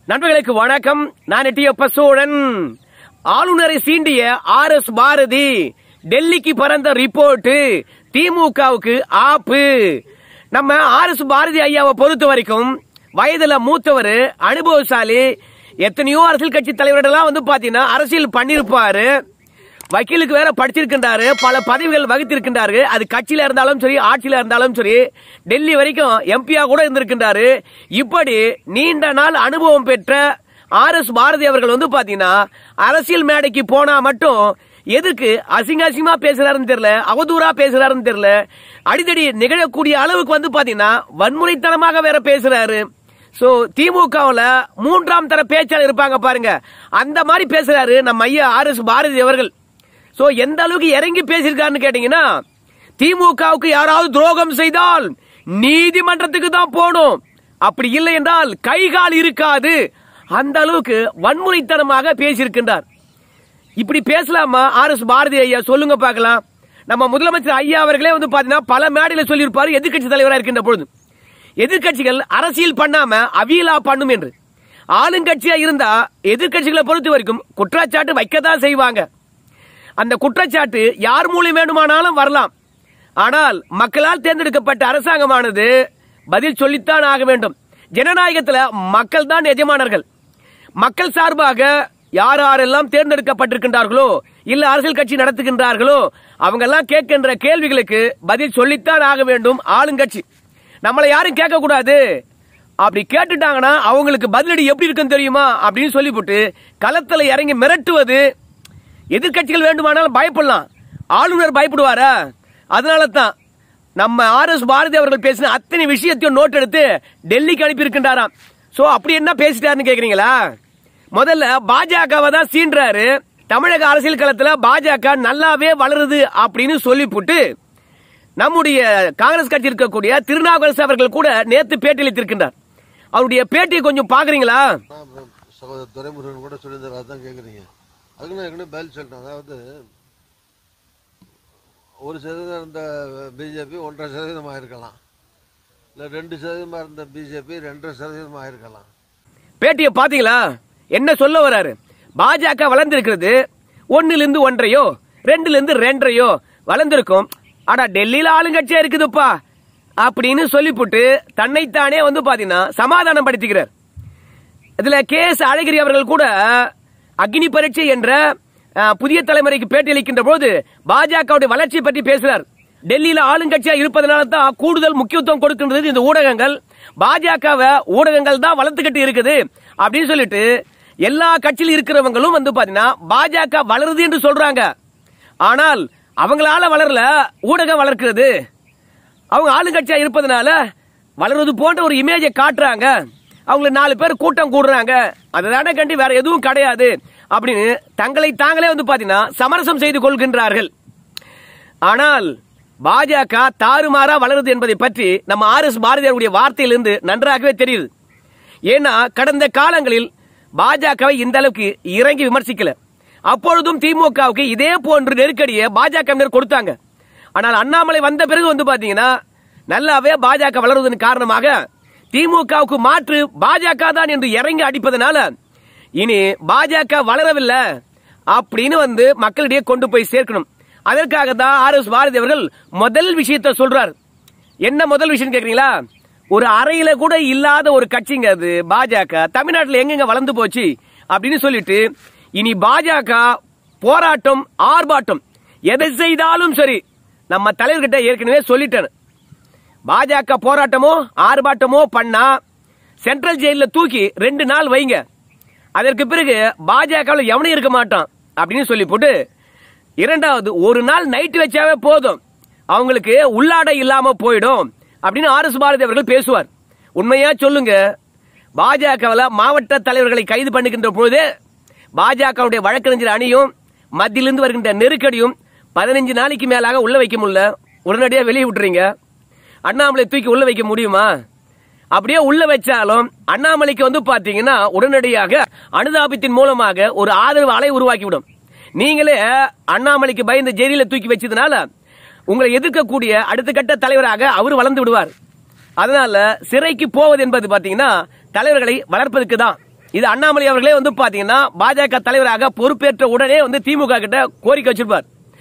நண்பர்களுக்கு வணக்கம் நான் எட்டியப்ப சோழன் ஆளுநரை சீண்டிய ஆர் எஸ் பாரதி டெல்லிக்கு பறந்த ரிப்போர்ட் திமுகவுக்கு ஆப்பு நம்ம ஆர் எஸ் பாரதி ஐயாவை பொறுத்த வரைக்கும் வயதுல மூத்தவர் அனுபவசாலி எத்தனையோ அரசியல் கட்சி தலைவர்கள்லாம் வந்து பாத்தீங்கன்னா அரசியல் பண்ணிருப்பாரு வக்கீலுக்கு வேற படிச்சிருக்கின்றாரு பல பதவிகள் வகித்திருக்கின்றாரு அது கட்சியில இருந்தாலும் சரி ஆட்சியில இருந்தாலும் சரி டெல்லி வரைக்கும் எம்பியா கூட இருந்திருக்கின்றாரு இப்படி நீண்ட நாள் அனுபவம் பெற்ற ஆர் எஸ் பாரதி அவர்கள் வந்து பாத்தீங்கன்னா அரசியல் மேடைக்கு போனா மட்டும் எதுக்கு அசிங்க அசிங்கமா பேசுறாருன்னு தெரியல அவதூறா பேசுறாருன்னு தெரியல அடிக்கடி நிகழக்கூடிய அளவுக்கு வந்து பாத்தீங்கன்னா வன்முறைத்தனமாக வேற பேசுறாரு சோ திமுகவுல மூன்றாம் தர பேச்சாளர் இருப்பாங்க பாருங்க அந்த மாதிரி பேசுறாரு நம்ம ஐயா ஆர் எஸ் பாரதி அவர்கள் சோ எந்த அளவுக்கு இறங்கி பேசியிருக்காருன்னு கேட்டீங்கன்னா திமுகவுக்கு யாராவது துரோகம் செய்தால் நீதிமன்றத்துக்கு தான் போகணும் அப்படி இல்லை என்றால் கை கால் இருக்காது அந்த அளவுக்கு வன்முறைத்தனமாக பேசியிருக்கின்றார் இப்படி பேசலாமா ஆர் எஸ் பாரதி ஐயா சொல்லுங்க பார்க்கலாம் நம்ம முதலமைச்சர் ஐயா அவர்களே வந்து பாத்தீங்கன்னா பல மேடையில சொல்லியிருப்பாரு எதிர்க்கட்சி தலைவராக இருக்கின்ற பொழுது எதிர்க்கட்சிகள் அரசியல் பண்ணாம அவியலா பண்ணும் என்று ஆளுங்கட்சியா இருந்தா எதிர்க்கட்சிகளை பொறுத்த வரைக்கும் குற்றச்சாட்டு வைக்கத்தான் செய்வாங்க அந்த குற்றச்சாட்டு யார் மூலம் வேண்டுமானாலும் வரலாம் ஆனால் மக்களால் தேர்ந்தெடுக்கப்பட்ட அரசாங்கமானது பதில் சொல்லித்தான் ஆக வேண்டும் ஜனநாயகத்துல மக்கள் தான் எஜமானர்கள் மக்கள் சார்பாக யார் யாரெல்லாம் தேர்ந்தெடுக்கப்பட்டிருக்கின்றார்களோ இல்ல அரசியல் கட்சி நடத்துகின்றார்களோ அவங்க எல்லாம் கேட்கின்ற கேள்விகளுக்கு பதில் சொல்லித்தான் ஆக வேண்டும் ஆளுங்கட்சி நம்மளை யாரும் கேட்க கூடாது அப்படி கேட்டுட்டாங்கன்னா அவங்களுக்கு பதிலடி எப்படி இருக்குன்னு தெரியுமா அப்படின்னு சொல்லிவிட்டு களத்துல இறங்கி மிரட்டுவது எதிர்க்கட்சிகள் வேண்டுமானாலும் பயப்படலாம் ஆளுநர் பயப்படுவாரா அதனால தான் நம்ம ஆர் எஸ் பாரதி அவர்கள் பேசின அத்தனை விஷயத்தையும் நோட் எடுத்து டெல்லிக்கு அனுப்பி இருக்கின்றாராம் சோ அப்படி என்ன பேசிட்டாருன்னு கேக்குறீங்களா முதல்ல பாஜகவை தான் சீன்றாரு தமிழக அரசியல் களத்துல பாஜக நல்லாவே வளருது அப்படின்னு சொல்லிவிட்டு நம்முடைய காங்கிரஸ் கட்சி இருக்கக்கூடிய திருநாவுக்கரசு அவர்கள் கூட நேத்து பேட்டி அளித்திருக்கின்றார் அவருடைய பேட்டியை கொஞ்சம் பாக்குறீங்களா நான் அப்புறம் சகோதரர் துரைமுருகன் கூட சொல்லியிருந்தார் அதான் கேட்குறீங்க அதுக்கு நான் ஏற்கனவே பதில் சொல்லிட்டேன் அதாவது ஒரு சதவீதம் இருந்த பிஜேபி ஒன்றரை சதவீதமாக இருக்கலாம் இல்லை ரெண்டு சதவீதமாக இருந்த பிஜேபி ரெண்டரை சதவீதமாக இருக்கலாம் பேட்டியை பாத்தீங்களா என்ன சொல்ல வராரு பாஜக வளர்ந்திருக்கிறது ஒண்ணுல இருந்து ஒன்றையோ ரெண்டுல இருந்து ரெண்டரையோ வளர்ந்திருக்கும் ஆனா டெல்லியில ஆளுங்கட்சியா இருக்குதுப்பா அப்படின்னு சொல்லிப்புட்டு தன்னைத்தானே வந்து பாத்தீங்கன்னா சமாதானம் படுத்திக்கிறார் இதுல கே எஸ் அழகிரி அவர்கள் கூட அக்னி பரீட்சை என்ற அஹ், புதிய தலைமுறைக்கு பேட்டி அளிக்கின்ற போது பாஜகவுடைய வளர்ச்சி பற்றி பேசுறார் டெல்லியில ஆளுங்கட்சியா இருப்பதனால தான் கூடுதல் முக்கியத்துவம் கொடுக்கின்றது இந்த ஊடகங்கள் பாஜகவை ஊடகங்கள் தான் வளர்த்துக்கிட்டு இருக்குது அப்படின்னு சொல்லிட்டு எல்லா கட்சியில் இருக்கிறவங்களும் வந்து பாத்தீங்கன்னா பாஜக வளருது என்று சொல்றாங்க ஆனால் அவங்களால வளரல ஊடகம் வளர்க்கிறது அவங்க ஆளுங்கட்சியா இருப்பதனால வளருவது போன்ற ஒரு இமேஜை காட்டுறாங்க அவங்கள நாலு பேர் கூட்டம் கூடுறாங்க அதை கண்டி வேற எதுவும் கிடையாது அப்படின்னு தங்களை தாங்களே வந்து பாத்தீங்கன்னா சமரசம் செய்து கொள்கின்றார்கள் ஆனால் பாஜக தாறுமாறா வளருது என்பதை பற்றி நம்ம ஆர் எஸ் பாரதியாருடைய வார்த்தையிலிருந்து நன்றாகவே தெரியுது ஏன்னா கடந்த காலங்களில் பாஜகவை இந்த அளவுக்கு இறங்கி விமர்சிக்கல அப்பொழுதும் திமுகவுக்கு இதே போன்று நெருக்கடியை பாஜகவினர் கொடுத்தாங்க ஆனால் அண்ணாமலை வந்த பிறகு வந்து பாத்தீங்கன்னா நல்லாவே பாஜக வளருவதன் காரணமாக திமுகவுக்கு மாற்று பாஜக தான் என்று இறங்கி அடிப்பதனால இனி பாஜக வளரவில்லை அப்படின்னு வந்து மக்களிடையே கொண்டு போய் சேர்க்கணும் அதற்காக தான் ஆர் எஸ் பாரதி அவர்கள் முதல் விஷயத்தை சொல்றார் என்ன முதல் விஷயம் கேக்குறீங்களா ஒரு அறையில கூட இல்லாத ஒரு கட்சிங்க அது பாஜக தமிழ்நாட்டில் எங்கெங்க வளர்ந்து போச்சு அப்படின்னு சொல்லிட்டு இனி பாஜக போராட்டம் ஆர்ப்பாட்டம் எதை செய்தாலும் சரி நம்ம தலைவர்கிட்ட ஏற்கனவே சொல்லிட்டேன் பாஜக போராட்டமோ ஆர்ப்பாட்டமோ பண்ணா சென்ட்ரல் ஜெயில தூக்கி ரெண்டு நாள் வைங்க அதற்கு பிறகு பாஜகவில் எவனும் இருக்க மாட்டான் அப்படின்னு சொல்லி போட்டு இரண்டாவது ஒரு நாள் நைட் வச்சாவே போதும் அவங்களுக்கு உள்ளாடை இல்லாம போயிடும் அப்படின்னு ஆர் எஸ் பாரதி அவர்கள் பேசுவார் உண்மையா சொல்லுங்க பாஜகவில் மாவட்ட தலைவர்களை கைது பண்ணுகின்ற பொழுது பாஜகவுடைய வழக்கறிஞர் அணியும் மத்தியிலிருந்து வருகின்ற நெருக்கடியும் பதினஞ்சு நாளைக்கு மேலாக உள்ள வைக்க முடியல உடனடியா வெளியே விட்டுறீங்க அண்ணாமலை தூக்கி உள்ள வைக்க முடியுமா அப்படியே உள்ள வச்சாலும் அண்ணாமலைக்கு வந்து பாத்தீங்கன்னா உடனடியாக அனுதாபத்தின் மூலமாக ஒரு ஆதரவு அலை உருவாக்கிவிடும் நீங்களே அண்ணாமலைக்கு பயந்து ஜெயில தூக்கி வச்சதுனால உங்களை எதிர்க்கக்கூடிய அடுத்த கட்ட தலைவராக அவர் வளர்ந்து விடுவார் அதனால சிறைக்கு போவது என்பது பாத்தீங்கன்னா தலைவர்களை வளர்ப்பதற்கு தான் இது அண்ணாமலை அவர்களே வந்து பாத்தீங்கன்னா பாஜக தலைவராக பொறுப்பேற்ற உடனே வந்து திமுக கிட்ட கோரிக்கை வச்சிருப்பார்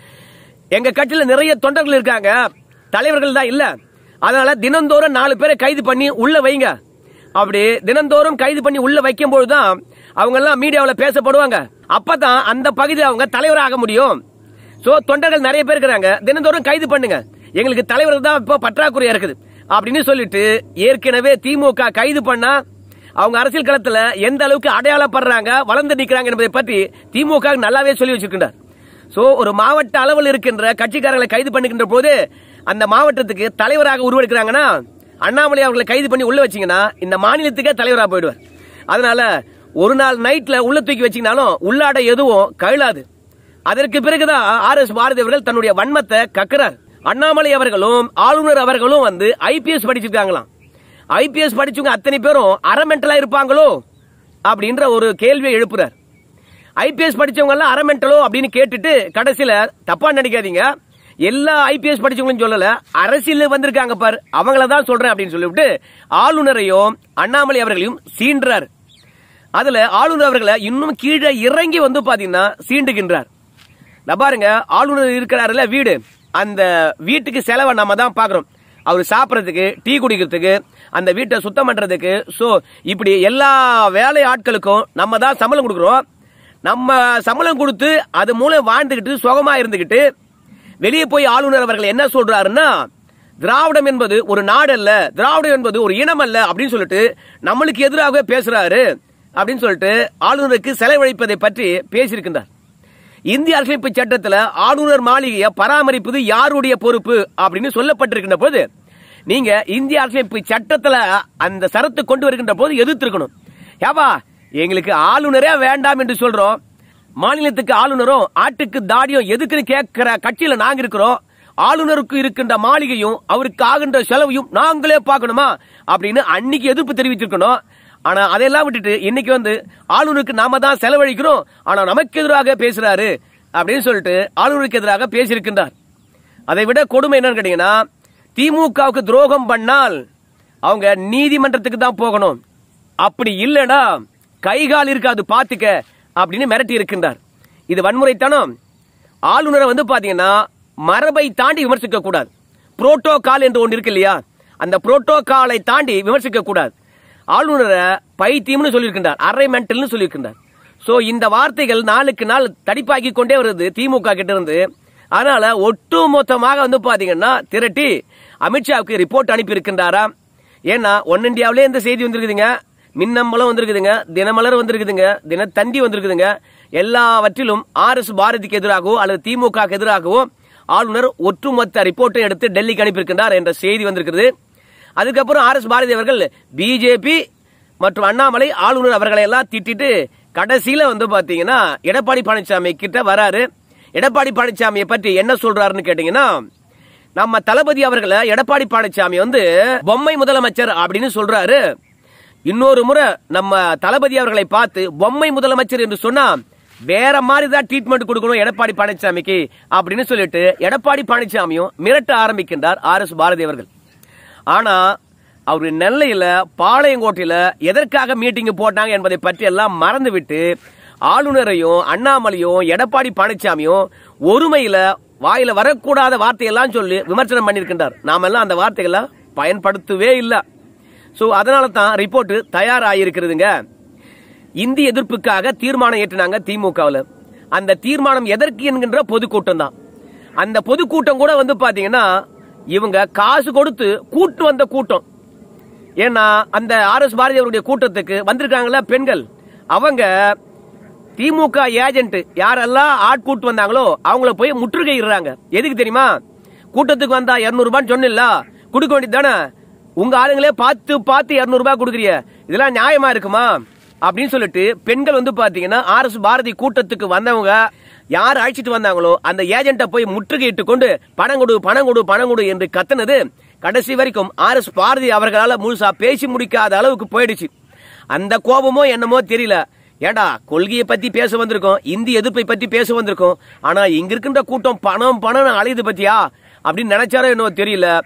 எங்க கட்சியில நிறைய தொண்டர்கள் இருக்காங்க தலைவர்கள் தான் இல்ல அதனால தினந்தோறும் நாலு பேரை கைது பண்ணி உள்ள வைங்க அப்படி தினந்தோறும் கைது பண்ணி உள்ள வைக்கும் பொழுதுதான் அவங்க எல்லாம் மீடியாவில் பேசப்படுவாங்க அப்பதான் அந்த பகுதி அவங்க தலைவராக முடியும் சோ தொண்டர்கள் நிறைய பேர் இருக்கிறாங்க தினந்தோறும் கைது பண்ணுங்க எங்களுக்கு தலைவர் தான் இப்போ பற்றாக்குறையா இருக்குது அப்படின்னு சொல்லிட்டு ஏற்கனவே திமுக கைது பண்ணா அவங்க அரசியல் களத்துல எந்த அளவுக்கு அடையாளப்படுறாங்க வளர்ந்து நிக்கிறாங்க என்பதை பற்றி திமுக நல்லாவே சொல்லி வச்சிருக்கின்றார் சோ ஒரு மாவட்ட அளவில் இருக்கின்ற கட்சிக்காரர்களை கைது பண்ணுகின்ற போது அந்த மாவட்டத்துக்கு தலைவராக உருவெடுக்கிறாங்கன்னா அண்ணாமலை அவர்களை கைது பண்ணி உள்ள வச்சீங்கன்னா இந்த மாநிலத்துக்கே தலைவராக போயிடுவார் அதனால ஒரு நாள் நைட்ல உள்ள தூக்கி வச்சீங்கனாலும் உள்ளாட எதுவும் கழலாது அதற்கு பிறகுதான் ஆர் எஸ் பாரதி அவர்கள் தன்னுடைய வன்மத்தை கக்குறார் அண்ணாமலை அவர்களும் ஆளுநர் அவர்களும் வந்து ஐபிஎஸ் படிச்சிருக்காங்களாம் ஐபிஎஸ் படிச்சவங்க அத்தனை பேரும் அரமெண்டலா இருப்பாங்களோ அப்படின்ற ஒரு கேள்வியை எழுப்புறார் ஐபிஎஸ் படிச்சவங்க எல்லாம் அரமெண்டலோ அப்படின்னு கேட்டுட்டு கடைசியில தப்பா நினைக்காதீங்க எல்லா ஐபிஎஸ் படிச்சவங்களும் சொல்லல அரசியல் வந்திருக்காங்க பார் அவங்கள தான் சொல்றேன் அப்படின்னு சொல்லிவிட்டு ஆளுநரையும் அண்ணாமலை அவர்களையும் சீன்றார் அதுல ஆளுநர் அவர்களை இன்னும் கீழே இறங்கி வந்து பாத்தீங்கன்னா சீண்டுகின்றார் நான் பாருங்க ஆளுநர் இருக்கிறாருல வீடு அந்த வீட்டுக்கு செலவை நம்ம தான் பாக்குறோம் அவர் சாப்பிடறதுக்கு டீ குடிக்கிறதுக்கு அந்த வீட்டை சுத்தம் பண்றதுக்கு சோ இப்படி எல்லா வேலை ஆட்களுக்கும் நம்ம தான் சம்பளம் கொடுக்குறோம் நம்ம சம்பளம் கொடுத்து அது மூலம் வாழ்ந்துகிட்டு சுகமா இருந்துகிட்டு வெளியே போய் ஆளுநர் அவர்கள் என்ன சொல்றாருன்னா திராவிடம் என்பது ஒரு நாடு அல்ல திராவிடம் என்பது ஒரு இனம் அல்ல அப்படின்னு சொல்லிட்டு நம்மளுக்கு எதிராகவே பேசுறாரு அப்படின்னு சொல்லிட்டு ஆளுநருக்கு செலவழிப்பதை பற்றி பேசியிருக்கின்றார் இந்திய அரசியலமைப்பு சட்டத்துல ஆளுநர் மாளிகையை பராமரிப்பது யாருடைய பொறுப்பு அப்படின்னு சொல்லப்பட்டிருக்கின்ற போது நீங்க இந்திய அரசியலமைப்பு சட்டத்துல அந்த சரத்து கொண்டு வருகின்ற போது எதிர்த்திருக்கணும் ஏவா எங்களுக்கு ஆளுநரே வேண்டாம் என்று சொல்றோம் மாநிலத்துக்கு ஆளுநரும் ஆட்டுக்கு தாடியும் எதுக்குன்னு கேட்கிற கட்சியில நாங்க இருக்கிறோம் ஆளுநருக்கு இருக்கின்ற மாளிகையும் அவருக்கு ஆகின்ற செலவையும் நாங்களே பார்க்கணுமா அப்படின்னு அன்னைக்கு எதிர்ப்பு தெரிவிச்சிருக்கணும் ஆனா அதெல்லாம் விட்டுட்டு இன்னைக்கு வந்து ஆளுநருக்கு நாம தான் செலவழிக்கிறோம் ஆனா நமக்கு எதிராக பேசுறாரு அப்படின்னு சொல்லிட்டு ஆளுநருக்கு எதிராக பேசியிருக்கின்றார் அதை விட கொடுமை என்னன்னு கேட்டீங்கன்னா திமுகவுக்கு துரோகம் பண்ணால் அவங்க நீதிமன்றத்துக்கு தான் போகணும் அப்படி இல்லைன்னா கைகால் இருக்காது பாத்துக்க அப்படின்னு மிரட்டி இருக்கின்றார் இது வன்முறைத்தனம் ஆளுநரை வந்து பாத்தீங்கன்னா மரபை தாண்டி விமர்சிக்க கூடாது புரோட்டோகால் என்று ஒன்று இருக்கு இல்லையா அந்த புரோட்டோகாலை தாண்டி விமர்சிக்க கூடாது ஆளுநரை பைத்தியம்னு சொல்லியிருக்கின்றார் அரை மென்டல்னு சொல்லியிருக்கின்றார் சோ இந்த வார்த்தைகள் நாளுக்கு நாள் தடிப்பாக்கி கொண்டே வருது திமுக கிட்ட இருந்து அதனால ஒட்டு மொத்தமாக வந்து பாத்தீங்கன்னா திரட்டி அமித்ஷாவுக்கு ரிப்போர்ட் அனுப்பி இருக்கின்றாராம் ஏன்னா ஒன் இந்தியாவிலே இந்த செய்தி வந்திருக்குதுங்க மின்னம்பலம் வந்திருக்குதுங்க தினமலர் வந்திருக்குதுங்க தினத்தந்தி வந்திருக்குதுங்க எல்லாவற்றிலும் ஆர் எஸ் பாரதிக்கு எதிராகவோ அல்லது திமுக எதிராகவோ ஆளுநர் ஒட்டுமொத்த ரிப்போர்ட்டை எடுத்து டெல்லிக்கு அனுப்பியிருக்கின்றார் என்ற செய்தி வந்திருக்கிறது அதுக்கப்புறம் ஆர் எஸ் பாரதி அவர்கள் பிஜேபி மற்றும் அண்ணாமலை ஆளுநர் அவர்களை எல்லாம் திட்டிட்டு கடைசியில வந்து பாத்தீங்கன்னா எடப்பாடி பழனிசாமி கிட்ட வராரு எடப்பாடி பழனிசாமியை பற்றி என்ன சொல்றாருன்னு கேட்டீங்கன்னா நம்ம தளபதி அவர்களை எடப்பாடி பழனிசாமி வந்து பொம்மை முதலமைச்சர் அப்படின்னு சொல்றாரு இன்னொரு முறை நம்ம தளபதி அவர்களை பார்த்து பொம்மை முதலமைச்சர் என்று சொன்னா வேற மாதிரி தான் ட்ரீட்மெண்ட் கொடுக்கணும் எடப்பாடி பழனிசாமிக்கு அப்படின்னு சொல்லிட்டு எடப்பாடி பழனிசாமியும் மிரட்ட ஆரம்பிக்கின்றார் ஆர் எஸ் பாரதி அவர்கள் ஆனா அவர் நெல்லையில பாளையங்கோட்டையில எதற்காக மீட்டிங் போட்டாங்க என்பதை பற்றி எல்லாம் மறந்துவிட்டு ஆளுநரையும் அண்ணாமலையும் எடப்பாடி பழனிசாமியும் ஒருமையில வாயில வரக்கூடாத வார்த்தையெல்லாம் சொல்லி விமர்சனம் பண்ணியிருக்கின்றார் நாம எல்லாம் அந்த வார்த்தைகளை பயன்படுத்தவே இல்லை சோ அதனால தான் ரிப்போர்ட் தயாராகிருக்கிறதுங்க இந்தி எதிர்ப்புக்காக தீர்மானம் ஏற்றினாங்க திமுகவில் அந்த தீர்மானம் எதற்கு என்கின்ற பொதுக்கூட்டம் தான் அந்த பொதுக்கூட்டம் கூட வந்து பாத்தீங்கன்னா இவங்க காசு கொடுத்து கூட்டு வந்த கூட்டம் ஏன்னா அந்த ஆர் எஸ் பாரதி அவருடைய கூட்டத்துக்கு வந்திருக்காங்களா பெண்கள் அவங்க திமுக ஏஜென்ட் யாரெல்லாம் ஆட்கூட்டு வந்தாங்களோ அவங்கள போய் முற்றுகையிடுறாங்க எதுக்கு தெரியுமா கூட்டத்துக்கு வந்தா இருநூறு ரூபான்னு சொன்னில்ல கொடுக்க வேண்டியது தானே உங்க ஆளுங்களே பார்த்து பார்த்து இருநூறு ரூபாய் கொடுக்குறிய இதெல்லாம் நியாயமா இருக்குமா அப்படின்னு சொல்லிட்டு பெண்கள் வந்து பாத்தீங்கன்னா ஆர் எஸ் பாரதி கூட்டத்துக்கு வந்தவங்க யார் அழைச்சிட்டு வந்தாங்களோ அந்த ஏஜென்ட்டை போய் முற்றுகையிட்டு கொண்டு பணம் கொடு பணம் கொடு பணம் கொடு என்று கத்துனது கடைசி வரைக்கும் ஆர் எஸ் பாரதி அவர்களால முழுசா பேசி முடிக்காத அளவுக்கு போயிடுச்சு அந்த கோபமோ என்னமோ தெரியல ஏடா கொள்கையை பத்தி பேச வந்திருக்கோம் இந்தி எதிர்ப்பை பத்தி பேச வந்திருக்கோம் ஆனா இங்க இருக்கின்ற கூட்டம் பணம் பணம் அலையுது பத்தியா அப்படின்னு நினைச்சாரோ என்னவோ தெரியல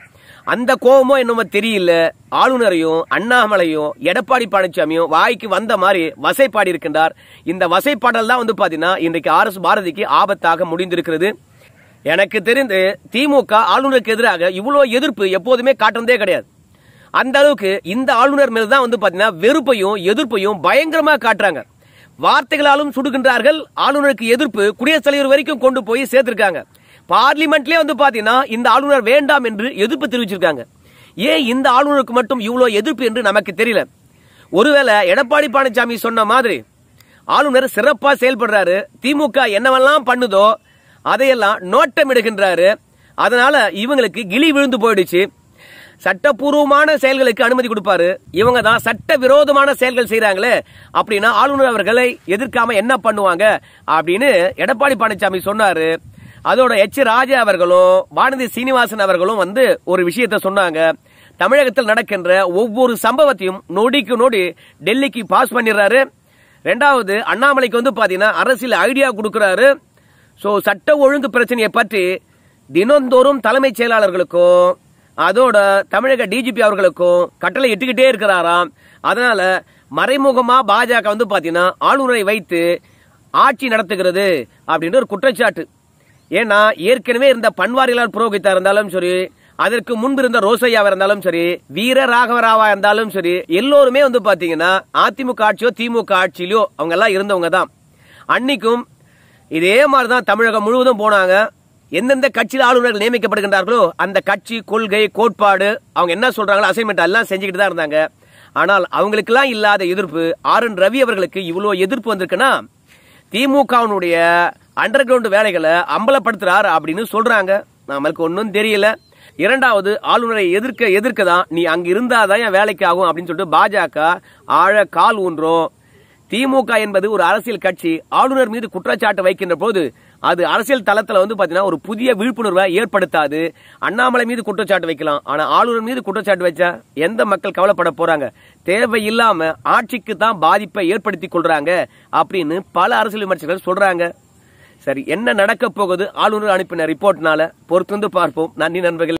அந்த கோபமோ என்னமோ தெரியல ஆளுநரையும் அண்ணாமலையும் எடப்பாடி பழனிசாமியும் வாய்க்கு வந்த மாதிரி வசைப்பாடி இருக்கின்றார் இந்த வசைப்பாடல் தான் வந்து பாத்தீங்கன்னா இன்றைக்கு ஆர் எஸ் பாரதிக்கு ஆபத்தாக முடிந்திருக்கிறது எனக்கு தெரிந்து திமுக ஆளுநருக்கு எதிராக இவ்வளவு எதிர்ப்பு எப்போதுமே காட்டுறதே கிடையாது அந்த அளவுக்கு இந்த ஆளுநர் மேல தான் வந்து பாத்தீங்கன்னா வெறுப்பையும் எதிர்ப்பையும் பயங்கரமா காட்டுறாங்க வார்த்தைகளாலும் சுடுகின்றார்கள் ஆளுநருக்கு எதிர்ப்பு குடியரசுத் தலைவர் வரைக்கும் கொண்டு போய் சேர்த்திருக்காங்க பார்லிமெண்ட்லயே வந்து பாத்தீங்கன்னா இந்த ஆளுநர் வேண்டாம் என்று எதிர்ப்பு தெரிவிச்சிருக்காங்க ஏன் இந்த ஆளுநருக்கு மட்டும் இவ்வளவு எதிர்ப்பு என்று நமக்கு தெரியல ஒருவேளை எடப்பாடி பழனிசாமி சொன்ன மாதிரி ஆளுநர் சிறப்பா செயல்படுறாரு திமுக என்னவெல்லாம் பண்ணுதோ அதையெல்லாம் நோட்டமிடுகின்றாரு அதனால இவங்களுக்கு கிளி விழுந்து போயிடுச்சு சட்டப்பூர்வமான செயல்களுக்கு அனுமதி கொடுப்பாரு இவங்க தான் சட்ட விரோதமான செயல்கள் செய்யறாங்களே அப்படின்னா ஆளுநர் அவர்களை எதிர்க்காம என்ன பண்ணுவாங்க அப்படின்னு எடப்பாடி பழனிசாமி சொன்னாரு அதோட எச் ராஜா அவர்களும் வானதி சீனிவாசன் அவர்களும் வந்து ஒரு விஷயத்த சொன்னாங்க தமிழகத்தில் நடக்கின்ற ஒவ்வொரு சம்பவத்தையும் நொடிக்கு நொடி டெல்லிக்கு பாஸ் பண்ணிடுறாரு ரெண்டாவது அண்ணாமலைக்கு வந்து பாத்தீங்கன்னா அரசியல் ஐடியா கொடுக்கறாரு சோ சட்ட ஒழுங்கு பிரச்சனையை பற்றி தினந்தோறும் தலைமைச் செயலாளர்களுக்கும் அதோட தமிழக டிஜிபி அவர்களுக்கும் கட்டளை இட்டுக்கிட்டே இருக்கிறாராம் அதனால மறைமுகமா பாஜக வந்து பாத்தீங்கன்னா ஆளுநரை வைத்து ஆட்சி நடத்துகிறது அப்படின்னு ஒரு குற்றச்சாட்டு ஏன்னா ஏற்கனவே இருந்த பன்வாரிலால் புரோகிதா இருந்தாலும் சரி அதற்கு முன்பு இருந்த ரோசையாவா இருந்தாலும் சரி வீர ராகவராவா இருந்தாலும் சரி எல்லோருமே வந்து பாத்தீங்கன்னா அதிமுக ஆட்சியோ திமுக ஆட்சியிலோ அவங்க எல்லாம் இருந்தவங்க தான் அன்னைக்கும் இதே மாதிரிதான் தமிழகம் முழுவதும் போனாங்க எந்தெந்த கட்சியில் ஆளுநர்கள் நியமிக்கப்படுகின்றார்களோ அந்த கட்சி கொள்கை கோட்பாடு அவங்க என்ன சொல்றாங்களோ அசைன்மெண்ட் எல்லாம் செஞ்சுக்கிட்டு தான் இருந்தாங்க ஆனால் அவங்களுக்கெல்லாம் இல்லாத எதிர்ப்பு ஆர் என் ரவி அவர்களுக்கு இவ்வளவு எதிர்ப்பு வந்திருக்குன்னா திமுகவினுடைய அண்டர் கிரவுண்ட் வேலைகளை அம்பலப்படுத்துறார் அப்படின்னு சொல்றாங்க நம்மளுக்கு ஒன்றும் தெரியல இரண்டாவது ஆளுநரை எதிர்க்க எதிர்க்க தான் நீ அங்க இருந்தாதான் என் வேலைக்கு ஆகும் அப்படின்னு சொல்லிட்டு பாஜக ஆழ கால் ஊன்றும் திமுக என்பது ஒரு அரசியல் கட்சி ஆளுநர் மீது குற்றச்சாட்டு வைக்கின்ற போது அது அரசியல் தளத்துல வந்து பாத்தீங்கன்னா ஒரு புதிய விழிப்புணர்வை ஏற்படுத்தாது அண்ணாமலை மீது குற்றச்சாட்டு வைக்கலாம் ஆனா ஆளுநர் மீது குற்றச்சாட்டு வச்சா எந்த மக்கள் கவலைப்பட போறாங்க தேவையில்லாம ஆட்சிக்கு தான் பாதிப்பை ஏற்படுத்தி கொள்றாங்க அப்படின்னு பல அரசியல் விமர்சகர்கள் சொல்றாங்க சரி என்ன நடக்க போகுது ஆளுநர் அனுப்பின ரிப்போர்ட்னால பொறுத்து வந்து பார்ப்போம் நன்றி நண்பர்கள்